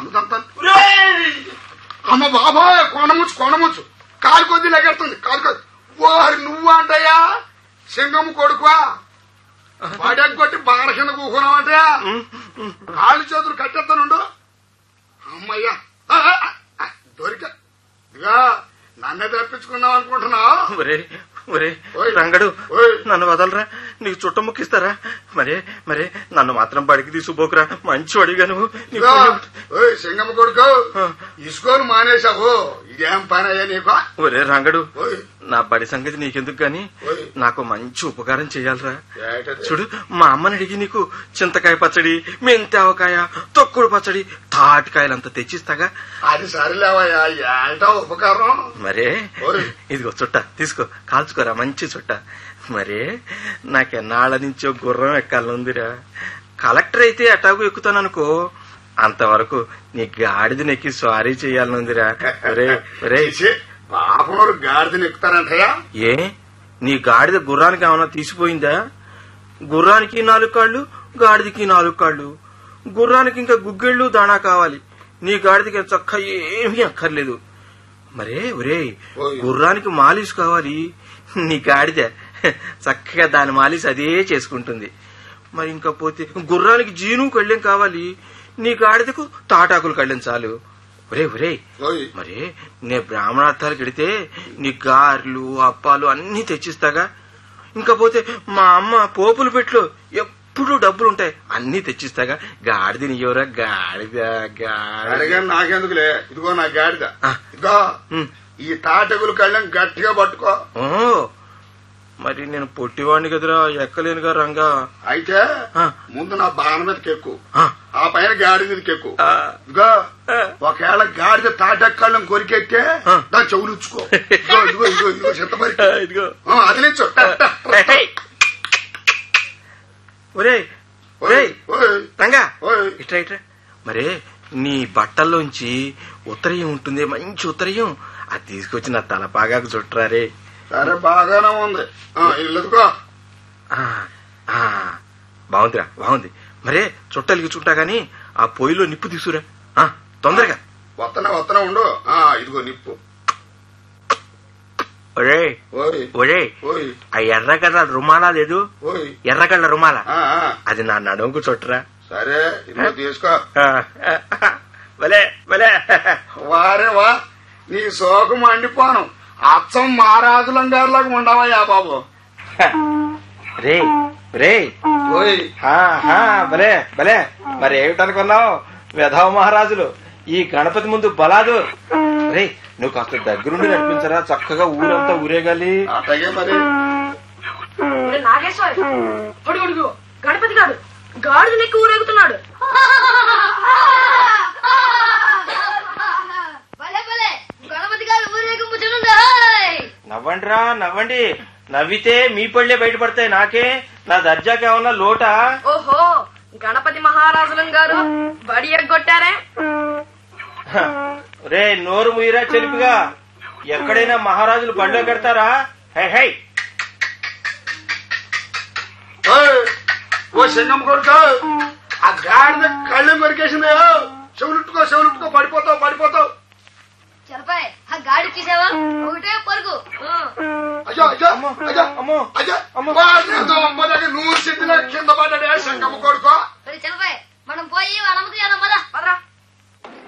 తన్నుతాను అమ్మ బాబాయ్ కొండముచ్చు కొండముచ్చు కాలు కొద్ది లెగెడుతుంది కాలు కొద్ది ఓరి నువ్వు అంటయ్యా సింగము కొడుకువా పడగొట్టి బాణ కింద కూకున్నావంటే కాళ్ళు చేతులు కట్టేస్తానుండు అమ్మయ్యా ఆ, ఆ, ఆ, దొరికా ఇదిగా నన్నే తప్పించుకుందాం అనుకుంటున్నావు ఒరే ఒరే ఓయ్. రంగడు ఓయ్. నన్ను వదలరా నీకు చుట్ట ముక్కిస్తారా మరే మరే నన్ను మాత్రం బడికి తీసుకుపోకురా మంచి అడిగా నువ్వు నీ ఇదిగో, పుణ్యం. ఓయ్ సింగమ్మ కొడుకు ఆ. ఇసుకొని మానేశావు ఇదేం పని అయ్యా నీకు ఒరే రంగడు ఓయ్ నా బడి సంగతి నీకెందుకు గాని ఓయ్. నాకు మంచి ఉపకారం చేయాలరా ఏటది? చూడు మా అమ్మని అడిగి నీకు చింతకాయ పచ్చడి మెంతావకాయ తొక్కుడు పచ్చడి తాటికాయలంతా తెచ్చిస్తాగా అది సరిలేవయ్యా ఏంటో ఉపకారం మరే ఓయ్. ఇదిగో చుట్ట తీసుకో కాల్చుకోరా మంచి చుట్ట మరే నాకెన్నాళ్ళ నుంచో గుర్రం ఎక్కాలనుందిరా కలెక్టర్ అయితే అటాగు ఎక్కుతాననుకో అంతవరకు నీ గాడిదని ఎక్కి స్వారీ చేయాలనుందిరా ఒరే ఒరే తీసి, పాపనోరు గాడిదని ఎక్కుతారంటయ్యా ఏ నీ గాడిద గుర్రానికి ఏమైనా తీసిపోయిందా గుర్రానికి నాలుగు కాళ్ళు గాడిదకి నాలుగు కాళ్ళు గుర్రానికి ఇంకా గుగ్గిళ్ళు దాణా కావాలి నీ గాడిదకి చక్క ఏమీ అక్కర్లేదు మరే ఒరే ఓయ్. గుర్రానికి మాలిష్ కావాలి నీ గాడిద చక్కగా దాని మాలిష్ అదే చేసుకుంటుంది మరి ఇంకా పోతే గుర్రానికి జీను కళ్ళెం కావాలి నీ గాడిదకు తాటాకులు కళ్ళెం చాలు ఒరే ఒరే ఓయ్ మరి నే బ్రాహ్మణార్థాలకు వెడితే నీ గారెలు అప్పాలు అన్ని తెచ్చిస్తాగా ఇంకా పోతే మా అమ్మ పోపులు పెట్లు ఎప్పుడు డబ్బులు ఉంటాయి అన్ని తెచ్చిస్తాగా గాడిద నీయోరా గాడిద గాడిద అడిగాను నాకెందుకులే ఇదిగో నా గాడిద ఆ. ఇదిగో ఉమ్. ఈ తాటగులు కళ్ళం గట్టిగా పట్టుకో ఓ మరి నేను పొట్టివాడిని కదరా ఎక్కలేనుగా రంగా అయితే ఆ. ముందు నా బాణ మీదకి ఎక్కు ఆ, ఆ పైన గాడి మీదకి ఎక్కు ఆ, ఇదిగో ఆ. ఒకవేళ గాడిద తాటక్కళ్ళం కొరికెక్కే ఆ. దాని చెవులుచ్చుకో ఇదిగో ఇదిగో ఇదిగో ఇదిగో చింతపరి ఆ, ఇదిగో అదిలించు హే, హే. ఒరే ఒరే ఓయ్ రంగా ఓయ్ ఇట్రా ఇట్రా మరే నీ బట్టల్లోంచి ఉత్తరయం ఉంటుంది మంచి ఉత్తరయం అది తీసుకొచ్చి నా తలపాగాకు చుట్టరారే సరే బాగానే ఉంది ఆ, ఇల్లుకో ఆ, ఆ, బాగుందిరా బాగుంది మరే చుట్టాలకి చుట్టా గాని ఆ పొయ్యిలో నిప్పు తీసుకురా ఆ, తొందరగా వత్తన వత్తన ఉండు ఆ ఇదిగో నిప్పు ఒరే ఓయ్ ఒరే ఓయ్ ఆ ఎర్రగడ్డ రుమాలా లేదు ఓయ్ ఎర్రగడ్డ రుమాల ఆ, ఆ, అది నా నడుముకు చుట్టరా సరే ఇదిగో తీసుకో ఆ, ఆ, భలే భలే వారే వా నీ సోకు మండిపోను అచ్చం మహారాజులం గారిలాగా ఉండవయ్యా బాబు రే రే ఓయ్ హా, హా, భలే భలే మరి ఏమిటనుకున్నావు వెధవ మహారాజులు ఈ గణపతి ముందు బలాదు రే నువ్వు కాస్త దగ్గరుండి నడిపించరా చక్కగా ఊరంతా ఊరేగాలి అట్టగే మరి ఒరే నాగేశ్వర్ అడుగు అడుగు గణపతి గారు గాడిద నెక్కి ఊరేగుతున్నాడు భలే భలే గణపతి గారు ఊరేగింపు చూడండి నవ్వండిరా నవ్వండి నవ్వితే మీ పళ్ళే బయటపడతాయి నాకే నా దర్జాకి ఏమన్నా లోటా ఓహో గణపతి మహారాజులం గారు బడి ఎగ్గొట్టారే హ, రే నోరు ముయిరా చెలిపిగా ఎక్కడైనా మహారాజులు బండ్లో పెడతారా హై హై ఓయ్, ఓ సింగం కొడుక ఆ గాడిద కళ్ళెం కొరికేసింది చెవులుట్టుకో చెవులుట్టుకో పడిపోతావు పడిపోతావు చలపాయ్ ఆ గాడి చూసావా ఒకటే పరుగు ఆ. అయ్యో అయ్యో అయ్యో అమ్మో అయ్యో అమ్మో. వాడినేదో అమ్మ దగ్గర నూరు సిద్ధిలో కింద పడ్డాడే సింగమ్మ కొడుకో మరి చలపాయ్ మనం పోయి వాళ్ళ